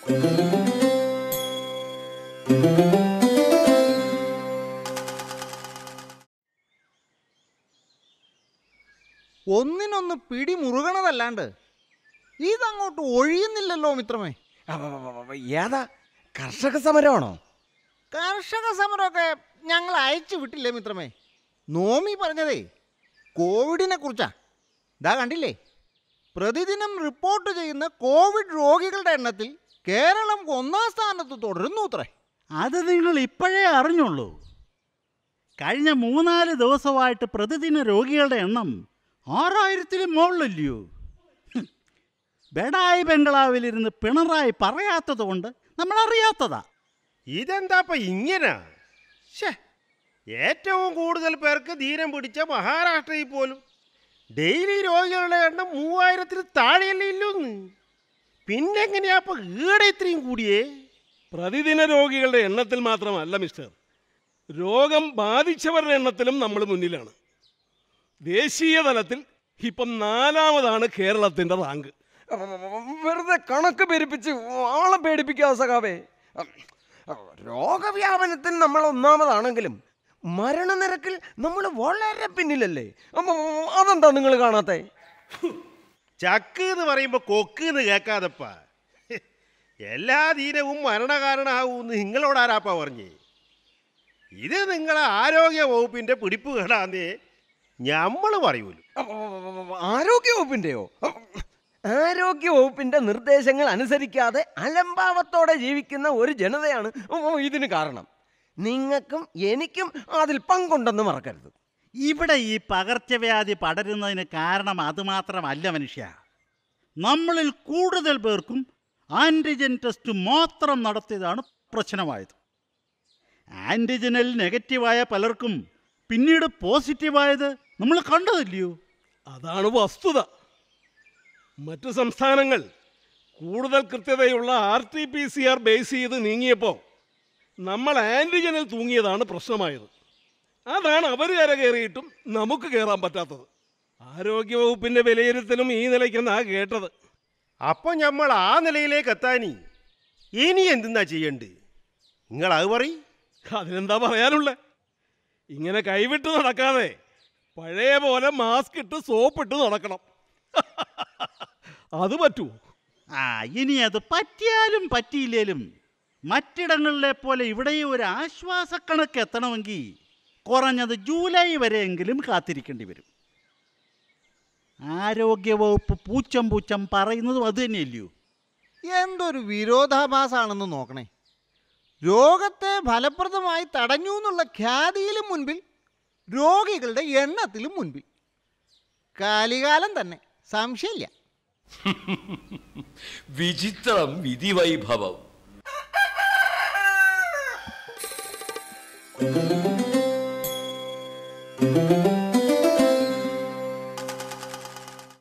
ഒന്നിനൊന്ന് പിടി മുറുകണതല്ലാണ്ട് ഇതങ്ങോട്ട് ഒഴിയുന്നില്ലല്ലോ മിത്രമേ അവ, അവ, അവ, അവ, ഏതാ കർഷക സമരമാണോ കർഷക സമരമൊക്കെ ഞങ്ങൾ അയച്ചു വിട്ടില്ലേ മിത്രമേ നോമി പറഞ്ഞതേ കോവിഡിനെ കുറിച്ചാ ഇതാ കണ്ടില്ലേ പ്രതിദിനം റിപ്പോർട്ട് ചെയ്യുന്ന കോവിഡ് രോഗികളുടെ എണ്ണത്തിൽ കേരളം ഒന്നാം സ്ഥാനത്ത് തുടരുന്നു അത്രേ അത് നിങ്ങൾ ഇപ്പോഴേ അറിഞ്ഞുള്ളൂ കഴിഞ്ഞ മൂന്നാല് ദിവസമായിട്ട് പ്രതിദിന രോഗികളുടെ എണ്ണം ആറായിരത്തിലും മുകളിലല്ലയോ ഹും. ബെഡായി ബംഗ്ലാവിലിരുന്ന് പിണറായി പറയാത്തത് കൊണ്ട് നമ്മളറിയാത്തതാ ഇതെന്താപ്പ ഇങ്ങനെ ശ്ശേ ഏറ്റവും കൂടുതൽ പേർക്ക് ധീരം പിടിച്ച മഹാരാഷ്ട്രയിൽ പോലും ഡെയിലി രോഗികളുടെ എണ്ണം മൂവായിരത്തിന് താഴെയല്ലേ ഇല്ലൊന്ന് പിന്നെങ്ങനെയാപ്പ ഈടെ ഇത്രയും കൂടിയേ പ്രതിദിന രോഗികളുടെ എണ്ണത്തിൽ മാത്രമല്ല മിസ്റ്റർ രോഗം ബാധിച്ചവരുടെ എണ്ണത്തിലും നമ്മൾ മുന്നിലാണ് ദേശീയ തലത്തിൽ ഇപ്പം നാലാമതാണ് കേരളത്തിൻ്റെ റാങ്ക് അവ, അവ, അവ, വെറുതെ കണക്ക് പെരുപ്പിച്ച് ആളെ പേടിപ്പിക്കാതെ സഖാവേ അവ, അവ, രോഗവ്യാപനത്തിൽ നമ്മൾ ഒന്നാമതാണെങ്കിലും മരണനിരക്കിൽ നമ്മൾ വളരെ പിന്നിലല്ലേ അവ, അവ, അവ, അതെന്താ നിങ്ങൾ കാണാത്തെ ചക്ക് എന്ന് പറയുമ്പോൾ കൊക്ക് എന്ന് കേൾക്കാതപ്പ എല്ലാ ദീനവും മരണകാരണമാകുമെന്ന് നിങ്ങളോട് ആരാപ്പ പറഞ്ഞേ ഇത് നിങ്ങളെ ആരോഗ്യ വകുപ്പിൻ്റെ പിടിപ്പ് കേടാന്നേ ഞമ്മൾ പറയൂലു അവ, അവ, അവ, അവ, ആരോഗ്യ വകുപ്പിൻ്റെയോ ആരോഗ്യ വകുപ്പിന്റെ നിർദ്ദേശങ്ങൾ അനുസരിക്കാതെ അലംഭാവത്തോടെ ജീവിക്കുന്ന ഒരു ജനതയാണ് അവ, ഇതിന് കാരണം നിങ്ങൾക്കും എനിക്കും അതിൽ പങ്കുണ്ടെന്ന് മറക്കരുത് ഇവിടെ ഈ പകർച്ചവ്യാധി പടരുന്നതിന് കാരണം അതുമാത്രമല്ല മനുഷ്യ നമ്മളിൽ കൂടുതൽ പേർക്കും ആൻറ്റിജൻ ടെസ്റ്റ് മാത്രം നടത്തിയതാണ് പ്രശ്നമായത് ആൻറ്റിജനിൽ നെഗറ്റീവായ പലർക്കും പിന്നീട് പോസിറ്റീവായത് നമ്മൾ കണ്ടതല്ലയോ അതാണ് വസ്തുത മറ്റു സംസ്ഥാനങ്ങൾ കൂടുതൽ കൃത്യതയുള്ള R T P C R base ചെയ്ത് നീങ്ങിയപ്പോൾ നമ്മൾ ആൻറ്റിജനിൽ തൂങ്ങിയതാണ് പ്രശ്നമായത് അതാണ് അവർ കരകയറിയിട്ടും നമുക്ക് കയറാൻ പറ്റാത്തത് ആരോഗ്യവകുപ്പിൻ്റെ വിലയിരുത്തലും ഈ നിലയ്ക്കെന്നാ കേട്ടത് അപ്പം നമ്മൾ ആ നിലയിലേക്ക് എത്താനി ഇനി എന്തെന്നാ ചെയ്യണ്ട് നിങ്ങൾ അത് പറയും അതിനെന്താ പറയാനുള്ളത് ഇങ്ങനെ കൈവിട്ട് നടക്കാതെ പഴയ പോലെ മാസ്ക് ഇട്ട് സോപ്പിട്ട് നടക്കണം അത് പറ്റുമോ ആ ഇനി അത് പറ്റിയാലും പറ്റിയില്ലേലും മറ്റിടങ്ങളിലെ പോലെ ഇവിടെയും ഒരു ആശ്വാസക്കണക്ക് എത്തണമെങ്കിൽ കുറഞ്ഞത് ജൂലൈ വരെയെങ്കിലും കാത്തിരിക്കേണ്ടി വരും ആരോഗ്യവകുപ്പ് പൂച്ചം പൂച്ചം പറയുന്നതും അത് തന്നെയല്ലയോ എന്തൊരു വിരോധാഭാസമാണെന്ന് നോക്കണേ രോഗത്തെ ഫലപ്രദമായി തടഞ്ഞു എന്നുള്ള ഖ്യാതിയിലും മുൻപിൽ രോഗികളുടെ എണ്ണത്തിലും മുൻപിൽ കാലികാലം തന്നെ സംശയമില്ല വിചിത്രം വിധിവൈഭവം